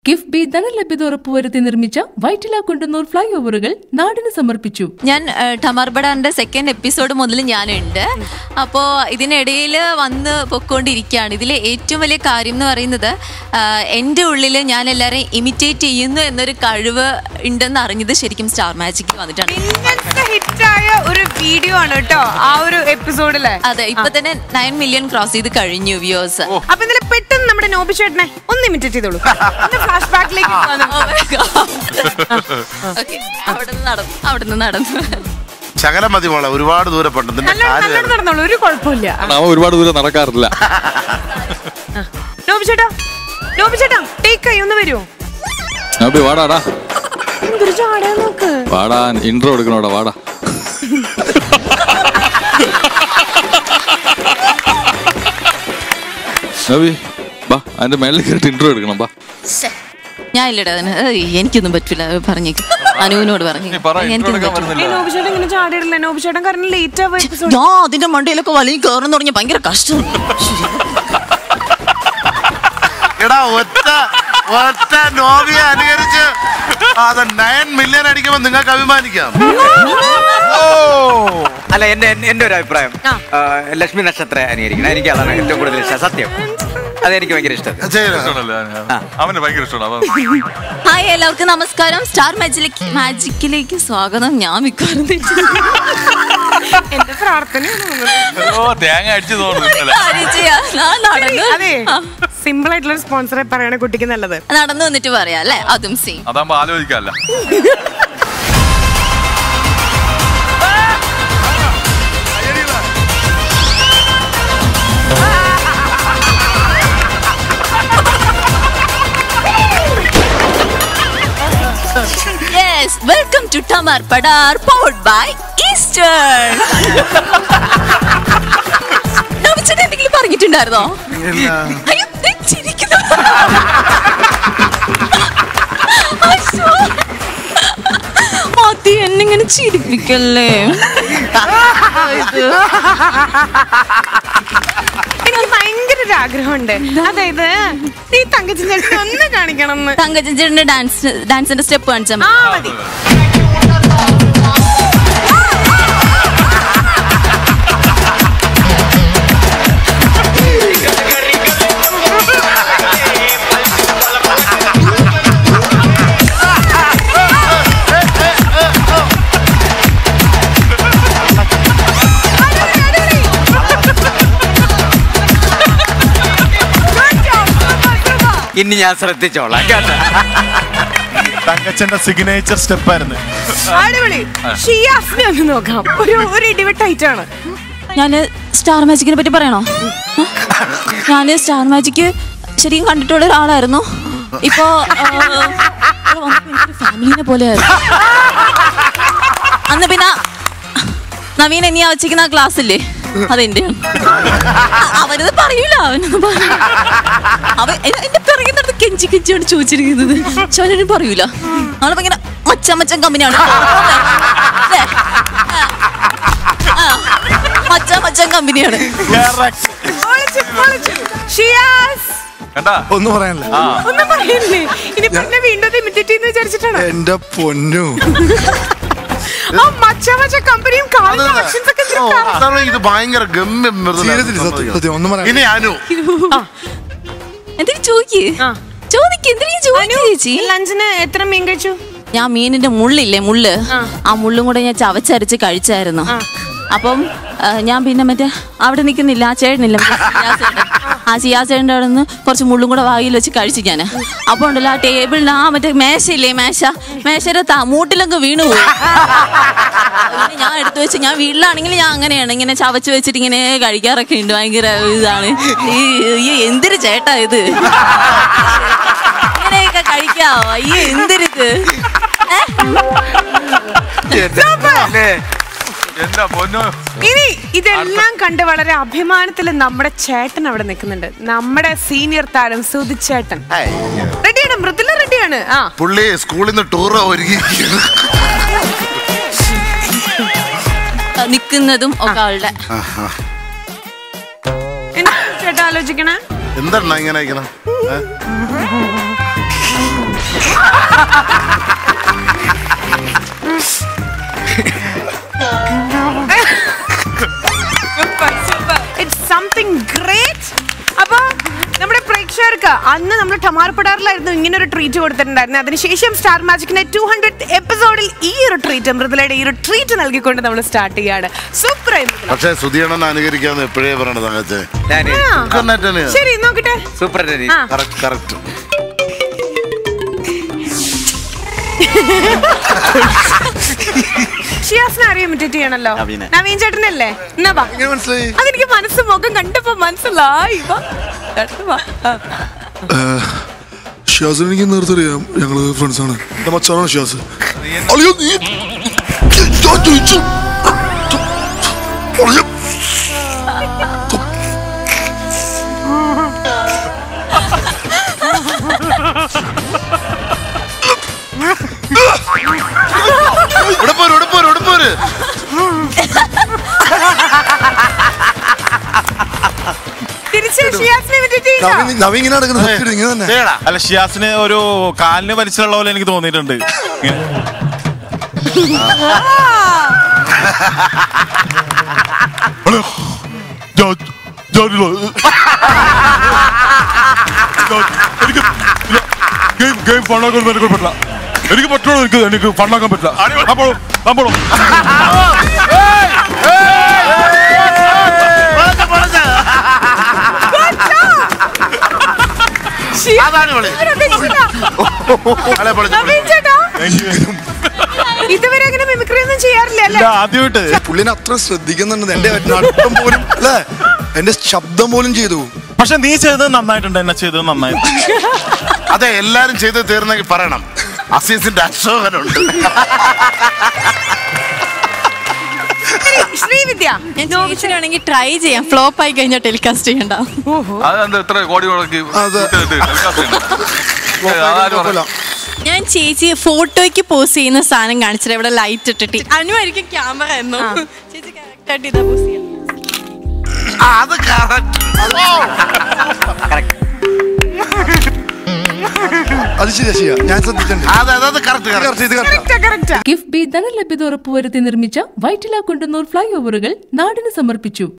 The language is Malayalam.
കിഫ്ബി ധനലഭ്യത ഉറപ്പുവരുത്തി നിർമ്മിച്ച വൈറ്റില കുണ്ടന്നൂർ ഫ്ലൈ ഓവറുകൾ നാടിന് സമർപ്പിച്ചു ഞാൻ ടമർബഡാറിന്റെ സെക്കൻഡ് എപ്പിസോഡ് മുതൽ ഞാനുണ്ട് അപ്പോൾ ഇതിനിടയിൽ വന്ന് പൊക്കോണ്ടിരിക്കുകയാണ് ഇതിൽ ഏറ്റവും വലിയ കാര്യം എന്ന് പറയുന്നത് ആ, എൻ്റെ ഉള്ളിൽ ഞാൻ എല്ലാവരെയും ഇമിറ്റേറ്റ് ചെയ്യുന്നു എന്നൊരു കഴിവ് ഉണ്ടെന്ന് അറിഞ്ഞത് ശരിക്കും സ്റ്റാർ മാജിക്കിൽ വന്നിട്ടാണ് മില്യൺസ് ഹിറ്റായ ഒരു വീഡിയോ ആണ് കേട്ടോ ആ ഒരു എപ്പിസോഡില് അതെ ഇപ്പൊ തന്നെ നയൻ മില്യൺ ക്രോസ് ചെയ്ത് കഴിഞ്ഞു വ്യൂവേഴ്സ് അപ്പൊ ഇതിൽ പെട്ടെന്ന് നമ്മുടെ നോബി ചേട്ടനെ ഒന്ന് ഇമിറ്റേറ്റ് ചെയ്തോളൂ ഫ്ലാഷ് ബാക്കിലേക്ക് അവിടെ നിന്ന് നടന്നു അവിടെ നിന്ന് നടന്നു ശകലം മതി മോളെ ഒരുപാട് ദൂരപ്പെട്ടു നിന്റെ നല്ലോണം കാല് നല്ലോണം നടന്നോളൂ ഒരു കുഴപ്പമില്ല അവൻ ഒരുപാട് ദൂരം നടക്കാറില്ല നോബി ചേട്ടാ നോബി ചേട്ടാ ടേക്ക് ആയി ഒന്ന് വരുമോ നോബി വാടാടാ എന്തൊരു ചാടാ നോക്ക് വാടാ ഇൻട്രോ എടുക്കണോടാ വാടാ നോബി ബാ അതിന്റെ മേളിൽ കയറിട്ട് ഇൻട്രോ എടുക്കണം ബാ ഞാൻ ഇല്ലടാ അതിന് ഏയ്, എനിക്കൊന്നും പറ്റില്ല പറഞ്ഞേക്ക് അനുവിനോട് പറഞ്ഞു നീ പറ intro എടുക്കാൻ ഏ നോബി ചേട്ടൻ ഇങ്ങനെ ചാടിയിട്ടില്ല നോബി ചേട്ടൻ കാരണം ലേറ്റ് ആവുക എപ്പിസോഡ് ഞാൻ അതിന്റെ മണ്ടയിലൊക്കെ വലിയ കയറുന്ന തുടങ്ങിയ ഭയങ്കര കഷ്ടം എടാ ഒറ്റ ഒറ്റ നോവിയെ അനുകരിച്ച് അത് നയൻ മില്യൺ അടിക്കുമ്പോ നിങ്ങൾക്ക് അഭിമാനിക്കാം അല്ല എന്റെ എന്റെ- എന്റെ ഒരു അഭിപ്രായം ആ, ലക്ഷ്മി നക്ഷത്ര അനുകരിക്കണം എനിക്ക് അതാണ് ഏറ്റവും കൂടുതൽ ഇഷ്ടം സത്യം അതെനിക്ക് ഭയങ്കര ഇഷ്ടം ചെയ്യണം അവന് ഭയങ്കര ഇഷ്ടമാണ് അവൻ ഹായ് എല്ലാവർക്കും നമസ്കാരം സ്റ്റാർ മാജിലേക്ക് മാജിക്കിലേക്ക് സ്വാഗതം ഞാൻ മിക്കവാറും തെറ്റി. എന്റെ പ്രാർത്ഥനയാണ് ഓ തേങ്ങ അടിച്ചു തോന്നുന്നു കാര്യം ചെയ്യാം. ഞാൻ നടന്നു അതെ സിമ്പിൾ ആയിട്ടുള്ള സ്പോൺസറെ പറയണ കുട്ടിക്ക് നല്ലത് നടന്നു വന്നിട്ട് പറയാം അല്ലേ അതും സീൻ അതാകുമ്പോ ആലോചിക്കാല്ല yes welcome to Tamar Padar powered by eastern നവിച്ചേട്ടൻ എന്തെങ്കിലും പറഞ്ഞിട്ടുണ്ടായിരുന്നോ അയ്യോ ദേ ചിരിക്കുന്നു അയ്യോ. മതി എന്നിങ്ങനെ ചിരിപ്പിക്കല്ലേ ഇത് എനിക്ക് ഭയങ്കര ഒരു ആഗ്രഹമുണ്ട് അതായത് ഈ തങ്കച്ചൻ ചേട്ടൻ ഒന്ന് കാണിക്കണം എന്ന് തങ്കച്ചേട്ടന്റെ ഡാൻസ് ഡാൻസിന്റെ സ്റ്റെപ്പ് കാണിച്ചാൽ ആ മതി മതി ഇനി ഞാൻ ശ്രദ്ധിച്ചോളാം കേട്ടോ തങ്കച്ചന്റെ സിഗ്നേച്ചർ സ്റ്റെപ്പായിരുന്നു അടിപൊളി ഷിയാസിനെ ഒന്ന് നോക്കാം ഒരു ഒരു ഇടിവെട്ടായിട്ടാണ് ഞാന് സ്റ്റാർ മാജിക്കിനെ പറ്റി പറയണോ ഞാന് സ്റ്റാർ മാജിക് ശരിക്കും കണ്ടിട്ടുള്ള ഒരാളായിരുന്നു ഇപ്പോ ഫാമിലിനെ പോലെയായിരുന്നു അന്ന് പിന്നെ നവീൻ നീ വച്ചിരിക്കുന്ന ആ ക്ലാസ് ഇല്ലേ അതെന്റെ അവനത് പറയൂല അവനൊന്നും പറയൂല. അവൻ എ- എന്റെ പിറകെ നടന്ന് കെഞ്ചി കെഞ്ചിയാണ് ചോദിച്ചിരിക്കുന്നത് പക്ഷെ അവനൊന്നും പറയൂല അവളെ ഭയങ്കര മച്ച മച്ചൻ കമ്പനിയാണ് അല്ലേ? ആ. മച്ച മച്ചൻ കമ്പനിയാണ് പൊളിച്ചു, പൊളിച്ചു. ഷിയാസ് കണ്ടാ ഒന്നും പറയാനില്ല ഒന്നും പറയില്ലേ ഇനി പിന്നെ വീണ്ടും ഇമിറ്റേറ്റ് ചെയ്യുന്ന വിചാരിച്ചിട്ടാണ് എന്റെ പൊന്നു ആ മച്ച മച്ച കമ്പനിയും കാലിന്റെ ആക്ഷൻസ് ഒക്കെ ഇച്ചിരി കാണാം. ഇത് ഭയങ്കര ഗമ്യം സീരിയസ്ലി സത്യം സത്യം ഒന്നും പറയാൻ ഇനി അനു എന്തിനു ചോദിക്ക് ആ. ചോദിക്ക് എന്തിനു ചോദിക്ക് ചേച്ചി ലഞ്ചിന് എത്ര മീൻ കഴിച്ചു ഞാൻ മീനിന്റെ മുള്ളില്ലേ മുള്ള് ആ മുള്ളും കൂടെ ഞാൻ ചവച്ചരച്ച് കഴിച്ചായിരുന്നു അപ്പം ആ, ഞാൻ പിന്നെ മറ്റേ അവിടെ നിൽക്കുന്നില്ല ആ ചേട്ടനില്ല മറ്റേ സിയാസ് ചേട്ടൻ. ആ സിയാസേട്ടൻ്റെ അവിടെ നിന്ന് കുറച്ച് മുള്ളും കൂടെ വായിൽ വെച്ച് കഴിച്ചു ഞാൻ അപ്പോൾ ഉണ്ടല്ലോ ആ ടേബിളിൽ ആ മറ്റേ മേശയില്ലേ മേശ മേശയുടെ ത മൂട്ടിലൊക്കെ വീണു പോയി പിന്നെ ഞാൻ എടുത്തു വെച്ച് ഞാൻ വീട്ടിലാണെങ്കിൽ ഞാൻ അങ്ങനെയാണ് ഇങ്ങനെ ചവച്ച് വെച്ചിട്ട് ഇങ്ങനെ കഴിക്കാറൊക്കെ ഉണ്ട് ഭയങ്കര ഇതാണ് ഈ ഈ എന്തൊരു ചേട്ടാ ഇത് ഇങ്ങനെയൊക്കെ കഴിക്കാവോ അയ്യോ എന്തൊരിത് ഏ? അല്ലേ? എന്താ പൊന്നു ഇനി ഇതെല്ലാം കണ്ട് വളരെ അഭിമാനത്തിൽ നമ്മുടെ ചേട്ടൻ അവിടെ നിൽക്കുന്നുണ്ട് നമ്മുടെ സീനിയർ താരം സുധിച്ചേട്ടൻ റെഡിയാണ് മൃദുല റെഡിയാണ് ആ പുള്ളി സ്കൂളിൽ നിന്ന് ടൂർ ഒരുങ്ങി നിൽക്കുന്നതും ഒക്കെ ആളുടെ എന്താ ചേട്ടാ ആലോചിക്കണേ എന്താണ് ഇങ്ങനെ ഇങ്ങനെ ഇറ്റ്സ് സംതിങ് ഗ്രേറ്റ് അപ്പൊ നമ്മുടെ പ്രേക്ഷകർക്ക് അന്ന് നമ്മൾ ടമാർപ്പെടാറിലായിരുന്നു ഇങ്ങനെ ഒരു ട്രീറ്റ് കൊടുത്തിട്ടുണ്ടായിരുന്നു അതിനുശേഷം സ്റ്റാർ മാജിക്കിന്റെ ടു ഹൺഡ്രഡ് എപ്പിസോഡിൽ ഈ ഒരു ട്രീറ്റ് മൃദുലയുടെ ഈ ഒരു ട്രീറ്റ് നൽകിക്കൊണ്ട് നമ്മൾ സ്റ്റാർട്ട് ചെയ്യാണ് സൂപ്പർ പക്ഷെ സുധിയണ്ണൻ അനുകരിക്കാന്ന് എപ്പോഴേ പറയണത് അങ്ങത്തെ ഞാൻ ശരി നോക്കട്ടെ സൂപ്പർ രനി ആ. കറക്റ്റ് കറക്റ്റ് ഷിയാസിനെ ആരെയും ഇമിറ്റേറ്റ് ചെയ്യണല്ലോ നവീനെ. നവീൻ ചേട്ടനല്ലേ എന്നാ വാ എങ്ങനെ മനസ്സിലായി അതെനിക്ക് മനസ്സ് മുഖം കണ്ടപ്പോ മനസ്സിലായി വാ. ചേട്ടൻ വാ. ആ. ഷിയാസ് എനിക്ക് നേരത്തെ അറിയാം ഞങ്ങള് ഫ്രണ്ട്സ് ആണ് എന്റെ മച്ചാനാണ് ഷിയാസ് അയ്യോ നീ ഞാൻ ചോദിച്ചു അയ്യോ. ഇവിടെ പോര് ഇവിടെ പോര് ഇവിടെ പോര് തിരിച്ച് ഷിയാസിനെ ഇമിറ്റേറ്റ് ചെയ്തോ നവീൻ നവീൻ ഇങ്ങനെ നടക്കുന്നത് സത്യം ഇങ്ങനെ തന്നെ ചെയ്യടാ അല്ല ഷിയാസിന് ഒരു കാലിന് വലിച്ചുള്ള പോലെ എനിക്ക് തോന്നിയിട്ടുണ്ട് ഇങ്ങനെ. ഹലോ. ഞാൻ- ഞാനില്ല. ഞാൻ- എനിക്ക് ഇല്ല. ഗെയിം ഗെയിം ഫണ്ണാക്കാൻ എനിക്ക് പറ്റില്ല എനിക്ക് പറ്റുള്ളൂ എനിക്ക് എനിക്ക് ഫണ്ണാക്കാൻ പറ്റില്ല അപ്പോൾ നമ്മളോ പൊളച്ച്, പൊളച്ച്. അതാണ് വിളി അല്ലെ പൊളിച്ചു നവീൻ ചേട്ടാ ഇതുവരെ അങ്ങനെ മിമിക്രി ഒന്നും ചെയ്യാറില്ല അല്ലേ ആദ്യമായിട്ട് പുള്ളിനെ അത്ര ശ്രദ്ധിക്കുന്നുണ്ട് എന്റെ നടത്തം പോലും അല്ലേ എന്റെ ശബ്ദം പോലും ചെയ്തു പക്ഷെ നീ ചെയ്തത് നന്നായിട്ടുണ്ട് എന്നെ ചെയ്തത് നന്നായിട്ട് അതെ എല്ലാരും ചെയ്ത് തീർന്നെങ്കിൽ പറയണം അസീസിന്റെ അശോകനുണ്ട് ശരി, ശ്രീവിദ്യ ഞാൻ ചോദിച്ചിട്ടാണെങ്കിൽ ട്രൈ ചെയ്യാം ഫ്ലോപ്പ് ആയി കഴിഞ്ഞാൽ ടെലികാസ്റ്റ് ചെയ്യണ്ട അതെന്താ ഇത്ര കോടി മുടക്കി അതെ. ഇട്ടിട്ട് telecast ചെയ്യണം? ഏ, അതാര് പറഞ്ഞു? കുഴപ്പമില്ല. ഞാൻ ചേച്ചി ഫോട്ടോയ്ക്ക് പോസ്റ്റ് ചെയ്യുന്ന സാധനം കാണിച്ചിട്ട് ഇവിടെ ലൈറ്റ് ഇട്ടിട്ട് അനുമായിരിക്കും ക്യാമറ എന്നോ ചേച്ചി കറക്റ്റ് ആയിട്ട് ഇതാ പോസ്റ്റ് ചെയ്യാം ആ, അത് correct. അത് ശരിയാ ശരിയാ ഞാൻ ശ്രദ്ധിച്ചിട്ടുണ്ട് അതെ അതെ കറക്റ്റ് കറക്റ്റ് Correct, ഇത് correct ആ. കറക്റ്റ് കറക്റ്റ് കിഫ്ബി ധനലഭ്യത ഉറപ്പുവരുത്തി നിർമ്മിച്ച വൈറ്റില കുണ്ടന്നൂർ ഫ്ലൈ ഓവറുകൾ നാടിന് സമർപ്പിച്ചു